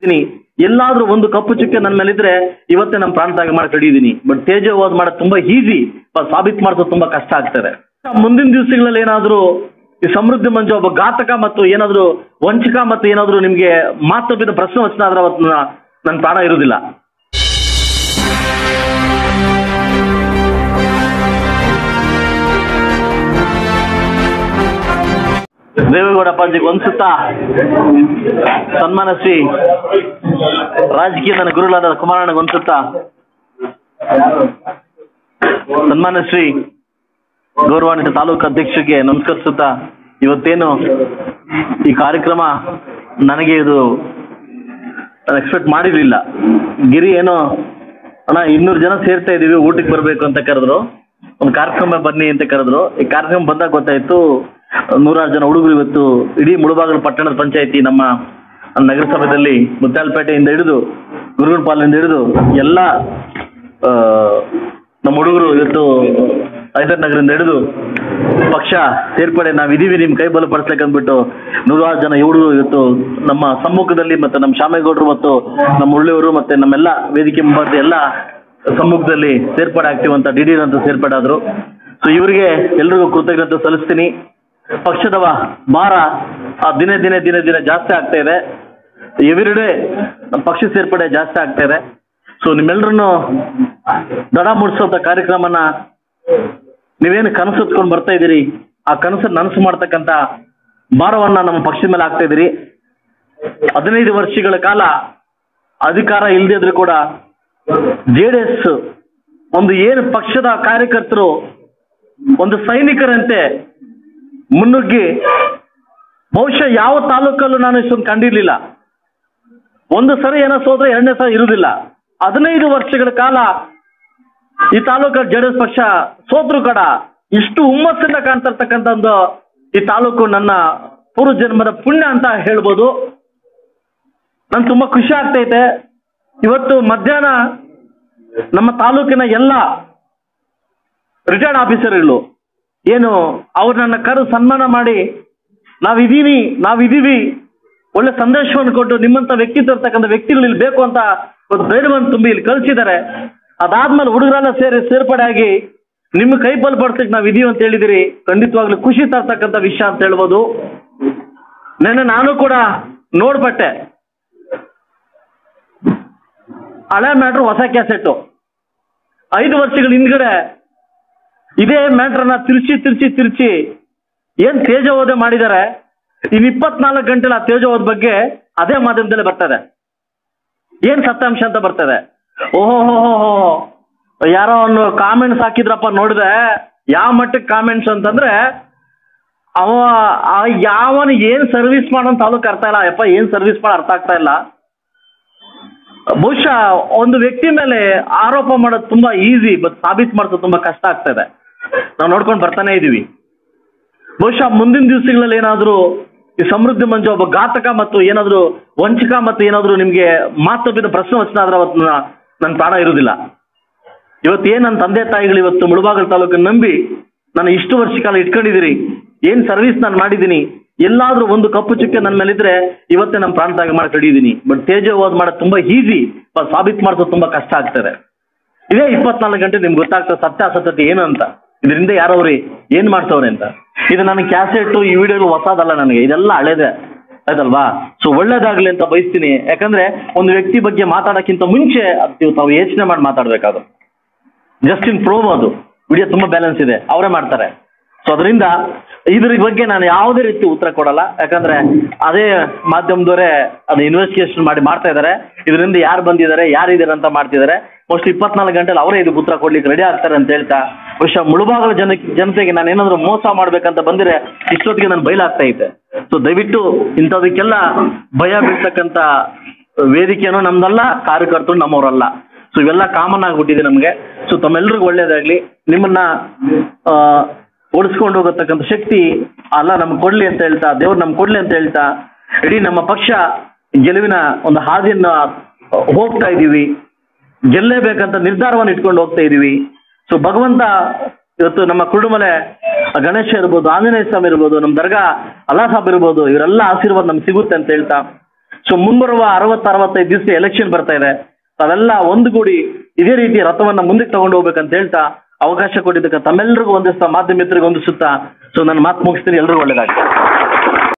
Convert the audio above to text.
ಮಾಡ್ತೀನಿ ಎಲ್ಲಾದ್ರೂ ಒಂದು ಕಪ್ಪು ಚುಕ್ಕೆ ನನ್ನ ಮೇಲಿದ್ರೆ ಇವತ್ತೇ ನಮ್ಮ ಪ್ರಾಣ ತ್ಯಾಗ ಮಾಡಕ್ ಹಿಡಿದೀನಿ ಬಟ್ ತೇಜವಾದ ಮಾಡೋದು ತುಂಬಾ ಈಸಿ ಸಾಬೀತ್ ಮಾಡೋದು ತುಂಬಾ ಕಷ್ಟ ಆಗ್ತದೆ ಮುಂದಿನ ದಿವಸಗಳಲ್ಲಿ ಏನಾದ್ರೂ ಈ ಸಮೃದ್ಧಿ ಮಂಜು ಒಬ್ಬ ಘಾತಕ ಮತ್ತು ಏನಾದ್ರೂ ವಂಚಕ ಮತ್ತು ಏನಾದ್ರೂ ನಿಮ್ಗೆ ಮಾತೊಬ್ಬಿದ ಪ್ರಶ್ನೆ ವಚನ ಆದ್ರೆ ಅವತ್ತು ನನ್ನ ಪ್ರಾಣ ಇರುವುದಿಲ್ಲ ದೇವೇಗೌಡ ಅಪ್ಪಾಜಿಗೆ ಒಂದ್ಸುತ್ತಾ ಸನ್ಮಾನ ಶ್ರೀ ರಾಜಕೀಯ ನನ್ನ ಗುರುಗಳಾದ ಕುಮಾರಣ್ಣಗೆ ಒಂದ್ಸುತ್ತಾ ಸನ್ಮಾನ ಶ್ರೀ ಗೌರವಾನ್ವಿತ ತಾಲೂಕು ಅಧ್ಯಕ್ಷರಿಗೆ ನಮಸ್ಕರಿಸುತ್ತಾ ಇವತ್ತೇನು ಈ ಕಾರ್ಯಕ್ರಮ ನನಗೆ ಇದು ನಾನು ಎಕ್ಸ್ಪೆಕ್ಟ್ ಮಾಡಿರ್ಲಿಲ್ಲ ಗಿರಿ ಏನೋ ಅಣ್ಣ ಇನ್ನೂರು ಜನ ಸೇರ್ತಾ ಇದೀವಿ ಊಟಕ್ಕೆ ಬರಬೇಕು ಅಂತ ಕರೆದ್ರು ಒಂದು ಕಾರ್ಯಕ್ರಮ ಬನ್ನಿ ಅಂತ ಕರೆದ್ರು ಈ ಕಾರ್ಯಕ್ರಮ ಬಂದಾಗ ಗೊತ್ತಾಯ್ತು ನೂರಾರು ಜನ ಹುಡುಗರು ಇವತ್ತು ಇಡೀ ಮುಳುಬಾಗಿಲು ಪಟ್ಟಣದ ಪಂಚಾಯತಿ ನಮ್ಮ ನಗರಸಭೆಯಲ್ಲಿ ಮುತ್ತಾಲಪೇಟೆಯಿಂದ ಹಿಡಿದು ಗುರುಗುಣಪಾಲಿಂದ ಹಿಡಿದು ಎಲ್ಲ ಆ, ನಮ್ಮ ಹುಡುಗರು ಇವತ್ತು ಹೈದರ್ ನಗರದಿಂದ ಹಿಡಿದು ಪಕ್ಷ ಸೇರ್ಪಡೆ ನಾವು ಇದೀವಿ ನಿಮ್ ಕೈ ಬಲಪಡಿಸ್ಲಿಕ್ಕೆ ಅಂದ್ಬಿಟ್ಟು ನೂರಾರು ಜನ ಹುಡುಗರು ಇವತ್ತು ನಮ್ಮ ಸಮ್ಮುಖದಲ್ಲಿ ಮತ್ತೆ ನಮ್ಮ ಶಾಮೇಗೌಡರು ಮತ್ತು ನಮ್ಮ ಉಳ್ಳಿಯವರು ಮತ್ತೆ ನಮ್ಮೆಲ್ಲ ವೇದಿಕೆ ಮುಂಬಾರ್ದು ಎಲ್ಲ ಸಮ್ಮುಖದಲ್ಲಿ ಸೇರ್ಪಡೆ ಆಗ್ತೀವಿ ಅಂತ ಡಿ ಅಂತ ಸೇರ್ಪಡೆ ಆದ್ರು ಸೊ ಇವರಿಗೆ ಎಲ್ರಿಗೂ ಕೃತಜ್ಞತೆ ಸಲ್ಲಿಸ್ತೀನಿ ಪಕ್ಷದವ ಭಾರ ಆ ದಿನೇ ದಿನೇ ದಿನೇ ದಿನೇ ಜಾಸ್ತಿ ಆಗ್ತಾ ಇದೆ ಎವ್ರಿಡೇ ನಮ್ಮ ಪಕ್ಷ ಸೇರ್ಪಡೆ ಜಾಸ್ತಿ ಆಗ್ತಾ ಇದೆ ಸೊ ನಿಮ್ಮೆಲ್ಲರನ್ನು ದಡ ಮೂಡಿಸೋಂಥ ಕಾರ್ಯಕ್ರಮನ ನೀವೇನು ಕನಸು ಹೊತ್ಕೊಂಡು ಬರ್ತಾ ಇದ್ದೀರಿ ಆ ಕನಸನ್ನು ನನಸು ಮಾಡ್ತಕ್ಕಂಥ ಭಾರವನ್ನ ನಮ್ಮ ಪಕ್ಷದ ಮೇಲೆ ಹಾಕ್ತಾ ಇದ್ದೀರಿ ಹದಿನೈದು ವರ್ಷಗಳ ಕಾಲ ಅಧಿಕಾರ ಇಲ್ಲದೇ ಇದ್ರೂ ಕೂಡ ಜೆ ಡಿ ಎಸ್ ಒಂದು ಏನು ಪಕ್ಷದ ಕಾರ್ಯಕರ್ತರು ಒಂದು ಸೈನಿಕರಂತೆ ಮುನ್ನುಗ್ಗಿ ಬಹುಶಃ ಯಾವ ತಾಲೂಕಲ್ಲೂ ನಾನು ಇಷ್ಟೊಂದು ಕಂಡಿರ್ಲಿಲ್ಲ ಒಂದು ಸರಿ ಏನೋ ಸೋದ್ರೆ ಎರಡನೇ ಸರಿ ಇರುವುದಿಲ್ಲ ಹದಿನೈದು ವರ್ಷಗಳ ಕಾಲ ಈ ತಾಲೂಕ ಜೆ ಡಿ ಎಸ್ ಪಕ್ಷ ಸೋತ್ರು ಕಡ ಇಷ್ಟು ಹುಮ್ಮಸ್ಸಿಂದ ಕಾಣ್ತಿರ್ತಕ್ಕಂಥ ಒಂದು ಈ ತಾಲೂಕು ನನ್ನ ಪೂರ್ವ ಜನ್ಮದ ಪುಣ್ಯ ಅಂತ ಹೇಳ್ಬೋದು ನನ್ಗೆ ತುಂಬಾ ಖುಷಿ ಆಗ್ತೈತೆ ಇವತ್ತು ಮಧ್ಯಾಹ್ನ ನಮ್ಮ ತಾಲೂಕಿನ ಎಲ್ಲ ರಿಟೈರ್ಡ್ ಆಫೀಸರ್ಗಳು ಏನು ಅವ್ರು ನನ್ನ ಕರೆದು ಸನ್ಮಾನ ಮಾಡಿ ನಾವಿದೀವಿ ನಾವಿದೀವಿ ಒಳ್ಳೆ ಸಂದೇಶವನ್ನು ಕೊಟ್ಟು ನಿಮ್ಮಂತ ವ್ಯಕ್ತಿತ್ವ ಇರ್ತಕ್ಕಂಥ ವ್ಯಕ್ತಿಗಳು ಇಲ್ಲಿ ಬೇಕು ಅಂತ ಒಂದು ಪ್ರೇರಣೆಯನ್ನು ತುಂಬಿ ಇಲ್ಲಿ ಕಳಿಸಿದ್ದಾರೆ ಅದಾದ್ಮೇಲೆ ಹುಡುಗರೆಲ್ಲ ಸೇರಿ ಸೇರ್ಪಡೆ ಆಗಿ ನಿಮ್ಮ ಕೈ ಬಲಪಡಿಸಕ್ಕೆ ನಾವು ಇದೀವಿ ಅಂತ ಹೇಳಿದಿರಿ ಖಂಡಿತವಾಗ್ಲೂ ಖುಷಿ ತರ್ತಕ್ಕಂಥ ವಿಷಯ ಅಂತ ಹೇಳ್ಬೋದು ನೆನ್ನೆ ನಾನು ಕೂಡ ನೋಡ್ಬಟ್ಟೆ ಹಳೆ ಮ್ಯಾಟ್ರ್ ಹೊಸ ಕ್ಯಾಸೆಟ್ಟು ಐದು ವರ್ಷಗಳ ಹಿಂದ್ಗಡೆ ಇದೇ ಮ್ಯಾಟ್ರನ್ನ ತಿರ್ಚಿ ತಿರ್ಚಿ ತಿರ್ಚಿ ಏನ್ ತೇಜೋವಧೆ ಮಾಡಿದ್ದಾರೆ ಇನ್ ಇಪ್ಪತ್ನಾಲ್ಕು ಗಂಟೆಲ ಆ ತೇಜೋವಧ ಬಗ್ಗೆ ಅದೇ ಮಾಧ್ಯಮದಲ್ಲಿ ಬರ್ತದೆ ಏನ್ ಸತ್ಯಾಂಶ ಅಂತ ಬರ್ತದೆ ಓಹೋ ಹೋ ಹೋ ಹೋ ಯಾರೋ ಒಂದು ಕಾಮೆಂಟ್ಸ್ ಹಾಕಿದ್ರಪ್ಪ ನೋಡಿದೆ ಯಾವ ಮಟ್ಟಕ್ಕೆ ಕಾಮೆಂಟ್ಸ್ ಅಂತಂದ್ರೆ ಅವ ಆ ಯಾವನ ಏನ್ ಸರ್ವಿಸ್ ಮಾಡೋ ತಾಲೂಕು ಅರ್ಥ ಇಲ್ಲ ಯಪ್ಪ ಏನ್ ಸರ್ವಿಸ್ ಮಾಡೋ ಅರ್ಥ ಆಗ್ತಾ ಇಲ್ಲ ಬಹುಶಃ ಒಂದು ವ್ಯಕ್ತಿ ಮೇಲೆ ಆರೋಪ ಮಾಡೋದು ತುಂಬಾ ಈಸಿ ಬಟ್ ಸಾಬೀತು ಮಾಡೋದು ತುಂಬಾ ಕಷ್ಟ ಆಗ್ತದೆ ನಾವು ನೋಡ್ಕೊಂಡು ಬರ್ತಾನೆ ಇದೀವಿ ಬಹುಶಃ ಮುಂದಿನ ದಿವಸಗಳಲ್ಲಿ ಏನಾದರೂ ಈ ಸಮೃದ್ಧಿ ಮಂಜು ಒಬ್ಬ ಘಾತಕ ಮತ್ತು ಏನಾದರೂ ವಂಚಕ ಮತ್ತು ಏನಾದರೂ ನಿಮಗೆ ಮಾತೊಬ್ಬಿದ ಪ್ರಶ್ನೆ ವಚನ ಆದ್ರೆ ಅವತ್ತು ನನ್ನ ಪ್ರಾಣ ಇರುವುದಿಲ್ಲ ಇವತ್ತು ಏನು ನನ್ನ ತಂದೆ ತಾಯಿಗಳು ಇವತ್ತು ಮುಳುಬಾಗಲ್ ತಾಲೂಕನ್ನು ನಂಬಿ ನಾನು ಇಷ್ಟು ವರ್ಷ ಕಾಲ ಇಟ್ಕೊಂಡಿದ್ದೀರಿ ಏನು ಸರ್ವಿಸ್ ನಾನು ಮಾಡಿದ್ದೀನಿ ಎಲ್ಲಾದ್ರೂ ಒಂದು ಕಪ್ಪು ಚುಕ್ಕೆ ನನ್ನ ಮೇಲಿದ್ರೆ ಇವತ್ತೇ ನಮ್ಮ ಪ್ರಾಣ ತ್ಯಾಗ ಮಾಡಕ್ ಹಿಡಿದೀನಿ ಬಟ್ ತೇಜವಾದ ಮಾಡೋದು ತುಂಬಾ ಈಸಿ ಸಾಬೀತು ಮಾಡೋದು ತುಂಬಾ ಕಷ್ಟ ಆಗ್ತದೆ ಇದೇ ಇಪ್ಪತ್ನಾಲ್ಕು ಗಂಟೆ ನಿಮ್ಗೆ ಗೊತ್ತಾಗ್ತದೆ ಸತ್ಯಾಸತ್ಯತೆ ಏನು ಅಂತ ಇದರಿಂದ ಯಾರವ್ರಿ ಏನ್ ಮಾಡ್ತವ್ರೆ ಅಂತ ಇದು ನನಗೆ ಕ್ಯಾಸೆಟ್ ಈ ವಿಡಿಯೋ ಹೊಸದಲ್ಲ ನನಗೆ ಇದೆಲ್ಲ ಹಳೇದೆ ಆಯ್ತಲ್ವಾ ಸೊ ಒಳ್ಳೇದಾಗ್ಲಿ ಅಂತ ಬಯಸ್ತೀನಿ ಯಾಕಂದ್ರೆ ಒಂದು ವ್ಯಕ್ತಿ ಬಗ್ಗೆ ಮಾತಾಡೋಕ್ಕಿಂತ ಮುಂಚೆ ಅದು ತಾವು ಯೋಚನೆ ಮಾಡಿ ಮಾತಾಡ್ಬೇಕಾದ್ರು ಜಸ್ಟ್ ಇನ್ ಪ್ರೋಮ್ ಅದು ವಿಡಿಯೋ ತುಂಬಾ ಬ್ಯಾಲೆನ್ಸ್ ಇದೆ ಅವರೇ ಮಾಡ್ತಾರೆ ಸೊ ಅದರಿಂದ ಇದ್ರ ಬಗ್ಗೆ ನಾನು ಯಾವುದೇ ರೀತಿ ಉತ್ತರ ಕೊಡಲ್ಲ ಯಾಕಂದ್ರೆ ಅದೇ ಮಾಧ್ಯಮದವರೇ ಅದು ಇನ್ವೆಸ್ಟಿಗೇಷನ್ ಮಾಡಿ ಮಾಡ್ತಾ ಇದ್ದಾರೆ ಇದರಿಂದ ಯಾರು ಬಂದಿದ್ದಾರೆ ಯಾರಿದ್ದಾರೆ ಅಂತ ಮಾಡ್ತಿದ್ದಾರೆ ಮೋಸ್ಟ್ ಇಪ್ಪತ್ನಾಲ್ಕು ಗಂಟೆಲಿ ಅವರೇ ಇದಕ್ಕೆ ಉತ್ತರ ಕೊಡ್ಲಿಕ್ಕೆ ರೆಡಿ ಆಗ್ತಾರೆ ಅಂತ ಹೇಳ್ತಾ ಬಹುಶಃ ಮುಳುಬಾಗಲ ಜನ ಜನತೆಗೆ ನಾನು ಏನಾದರೂ ಮೋಸ ಮಾಡ್ಬೇಕಂತ ಬಂದಿರೆ ಇಷ್ಟೊತ್ತಿಗೆ ನಾನು ಬಯಲಾಗ್ತಾ ಐತೆ ಸೊ ದಯವಿಟ್ಟು ಇಂಥದಕ್ಕೆಲ್ಲ ಭಯ ಬೀಳ್ತಕ್ಕಂಥ ವೇದಿಕೆನೂ ನಮ್ದಲ್ಲ ಕಾರ್ಯಕರ್ತರು ನಮ್ಮವರಲ್ಲ ಸೊ ಇವೆಲ್ಲ ಕಾಮನ್ ಆಗ್ಬಿಟ್ಟಿದೆ ನಮಗೆ ಸೊ ತಮ್ಮೆಲ್ರಿಗೂ ಒಳ್ಳೇದಾಗ್ಲಿ ನಿಮ್ಮನ್ನ ಆ, ಓಡಿಸ್ಕೊಂಡು ಹೋಗತಕ್ಕಂಥ ಶಕ್ತಿ ಅಲ್ಲ ನಮ್ಗೆ ಕೊಡ್ಲಿ ಅಂತ ಹೇಳ್ತಾ ದೇವ್ರು ನಮ್ಗೆ ಕೊಡ್ಲಿ ಅಂತ ಹೇಳ್ತಾ ಇಡೀ ನಮ್ಮ ಪಕ್ಷ ಗೆಲುವಿನ ಒಂದು ಹಾದಿಯನ್ನ ಹೋಗ್ತಾ ಇದ್ದೀವಿ ಗೆಲ್ಲೇಬೇಕಂತ ನಿರ್ಧಾರವನ್ನು ಇಟ್ಕೊಂಡು ಹೋಗ್ತಾ ಇದ್ದೀವಿ ಸೊ ಭಗವಂತ ಇವತ್ತು ನಮ್ಮ ಕುರುಡುಮಲೆ ಗಣೇಶ ಇರ್ಬೋದು ಆಂಜನೇಯ ಸ್ವಾಮಿ ಇರ್ಬೋದು ನಮ್ಮ ದರ್ಗಾ ಅಲ್ಲಾ ಸಾಬ್ ಇರ್ಬೋದು ಇವರೆಲ್ಲ ಆಶೀರ್ವಾದ ನಮ್ಗೆ ಸಿಗುತ್ತೆ ಅಂತ ಹೇಳ್ತಾ ಸೊ ಮುಂಬರುವ ಅರವತ್ತು ಅರವತ್ತೈದು ದಿವಸ ಎಲೆಕ್ಷನ್ ಬರ್ತಾ ಇದೆ ತಾವೆಲ್ಲ ಒಂದುಗೂಡಿ ಇದೇ ರೀತಿ ರಥವನ್ನ ಮುಂದಕ್ಕೆ ತಗೊಂಡು ಹೋಗ್ಬೇಕಂತ ಹೇಳ್ತಾ ಅವಕಾಶ ಕೊಟ್ಟಿದ್ದಕ್ಕೆ ತಮ್ಮೆಲ್ಲರಿಗೂ ಒಂದಿಸ್ತಾ ಮಾಧ್ಯಮ ಮಿತ್ರರಿಗೆ ಒಂದಿಸುತ್ತಾ ಸೊ ನನ್ನ ಮಾತು ಮುಗಿಸ್ತೀನಿ ಎಲ್ರಿಗೂ ಒಳ್ಳೇದಾಗಿ